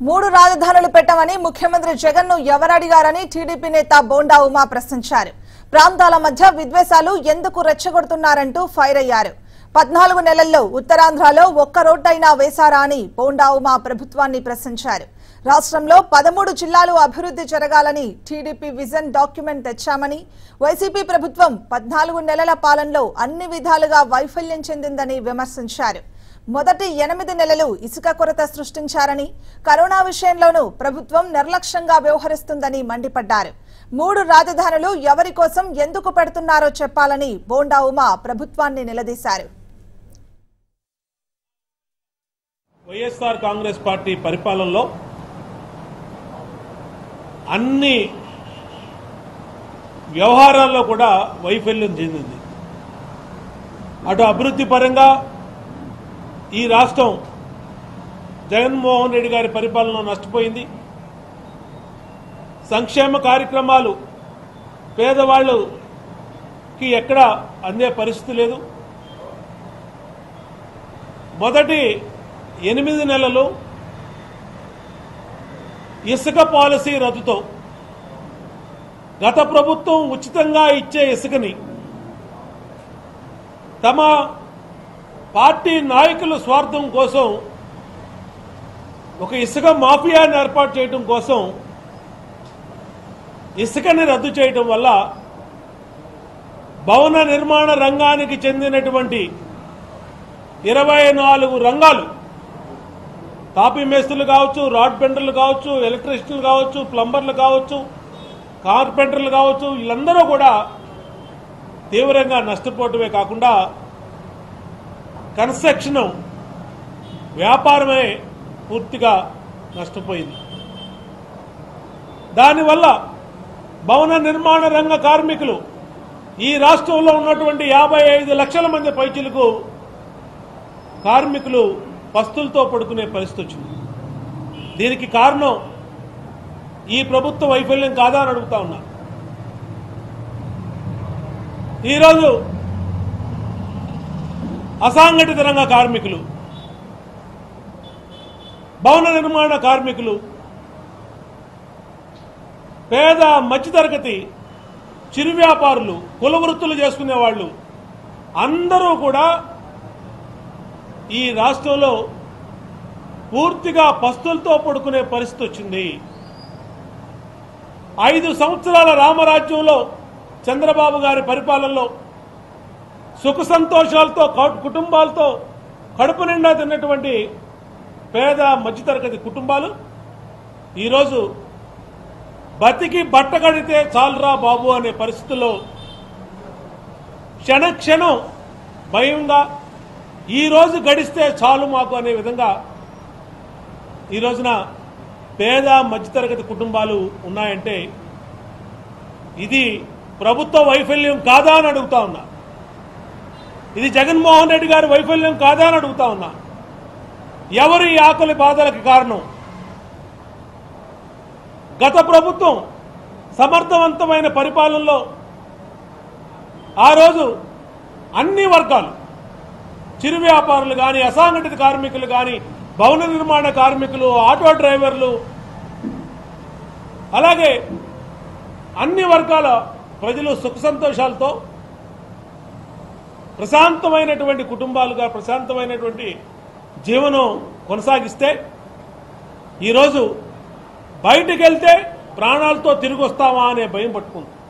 మూడు రాజధానులు పెట్టమని ముఖ్యమంత్రి జగన్ ను ఎవరడిగారని టీడీపీ నేత బోండా ఉమా ప్రశ్నించారు ప్రాంతాల మధ్య విద్వేషాలు ఎందుకు రెచ్చగొడుతున్నారంటూ ఫైర్ అయ్యారు పద్నాలుగు నెలల్లో ఉత్తరాంధ్రలో ఒక్క రోడ్డైనా వేశారా అని బోండా ఉమా ప్రభుత్వాన్ని ప్రశ్నించారు రాష్ట్రంలో పదమూడు జిల్లాలు అభివృద్ధి జరగాలని టీడీపీ విజన్ డాక్యుమెంట్ తెచ్చామని వైసీపీ ప్రభుత్వం పద్నాలుగు నెలల పాలనలో అన్ని విధాలుగా వైఫల్యం చెందిందని విమర్శించారు మొదటి ఎనిమిది నెలలు ఇసుక కొరత సృష్టించారని కరోనా విషయంలోనూ ప్రభుత్వం నిర్లక్ష్యంగా వ్యవహరిస్తుందని మండిపడ్డారు మూడు రాజధానులు ఎవరి కోసం ఎందుకు పెడుతున్నారో చెప్పాలని బోండా ఉమా ప్రభుత్వాన్ని నిలదీశారు వైఎస్ఆర్ కాంగ్రెస్ పార్టీ పరిపాలనలో అన్ని వ్యవహారాల్లో కూడా వైఫల్యం చెందింది అటు అభివృద్ధి పరంగా ఈ రాష్ట్రం జగన్మోహన్ రెడ్డి గారి పరిపాలనలో నష్టపోయింది సంక్షేమ కార్యక్రమాలు పేదవాళ్ళకి ఎక్కడ అందే పరిస్థితి లేదు మొదటి ఎనిమిది నెలలు ఇసుక పాలసీ రద్దుతో గత ప్రభుత్వం ఉచితంగా ఇచ్చే ఇసుకని తమ పార్టీ నాయకుల స్వార్థం కోసం ఒక ఇసుక మాఫియాని ఏర్పాటు చేయడం కోసం ఇసుకని రద్దు చేయడం వల్ల భవన నిర్మాణ రంగానికి చెందినటువంటి ఇరవై నాలుగు రంగాలు తాపీ మేస్తులు కావచ్చు రాడ్ బెండర్లు కావచ్చు ఎలక్ట్రీషియన్లు కావచ్చు ప్లంబర్లు కావచ్చు కార్పెంటర్లు కావచ్చు వీళ్ళందరూ కూడా తీవ్రంగా నష్టపోవటమే కాకుండా కన్స్ట్రక్షన్ వ్యాపారమే పూర్తిగా నష్టపోయింది దానివల్ల భవన నిర్మాణ రంగ కార్మికులు ఈ రాష్ట్రంలో ఉన్నటువంటి యాభై ఐదు లక్షల మంది పైచిలకు కార్మికులు పస్తులతో పడుకునే పరిస్థితి వచ్చింది దీనికి కారణం ఈ ప్రభుత్వ వైఫల్యం కాదా అని అడుగుతా ఉన్నా ఈరోజు అసాంఘటిత రంగ కార్మికులు భవన నిర్మాణ కార్మికులు పేద మధ్యతరగతి చిరు వ్యాపారులు కుల వృత్తులు చేసుకునే వాళ్ళు అందరూ కూడా ఈ రాష్ట్రంలో పూర్తిగా పస్తులతో పడుకునే పరిస్థితి వచ్చింది ఐదు సంవత్సరాల రామరాజ్యంలో చంద్రబాబు గారి పరిపాలనలో సుఖ సంతోషాలతో కౌ- కుటుంబాలతో కడుపు నిండా తిన్నటువంటి పేద మధ్యతరగతి కుటుంబాలు ఈరోజు బతికి బట్ట కడితే చాలురా బాబు అనే పరిస్థితుల్లో క్షణ క్షణం భయంగా ఈ రోజు గడిస్తే చాలు మాకు అనే విధంగా ఈ రోజున పేద మధ్యతరగతి కుటుంబాలు ఉన్నాయంటే ఇది ప్రభుత్వ వైఫల్యం కాదా అని అడుగుతా ఉన్నా ఇది జగన్మోహన్ రెడ్డి గారి వైఫల్యం కాదా అని అడుగుతా ఉన్నా ఎవరు ఈ ఆకలి బాధలకు కారణం గత ప్రభుత్వం సమర్థవంతమైన పరిపాలనలో ఆ రోజు అన్ని వర్గాలు చిరు వ్యాపారులు కానీ అసంఘటిత కార్మికులు కానీ భవన నిర్మాణ కార్మికులు ఆటో డ్రైవర్లు అలాగే అన్ని వర్గాల ప్రజలు సుఖ సంతోషాలతో ప్రశాంతమైనటువంటి కుటుంబాలుగా ప్రశాంతమైనటువంటి జీవనం కొనసాగిస్తే ఈరోజు బయటికి వెళ్తే ప్రాణాలతో తిరిగి వస్తామా అనే భయం పట్టుకుంది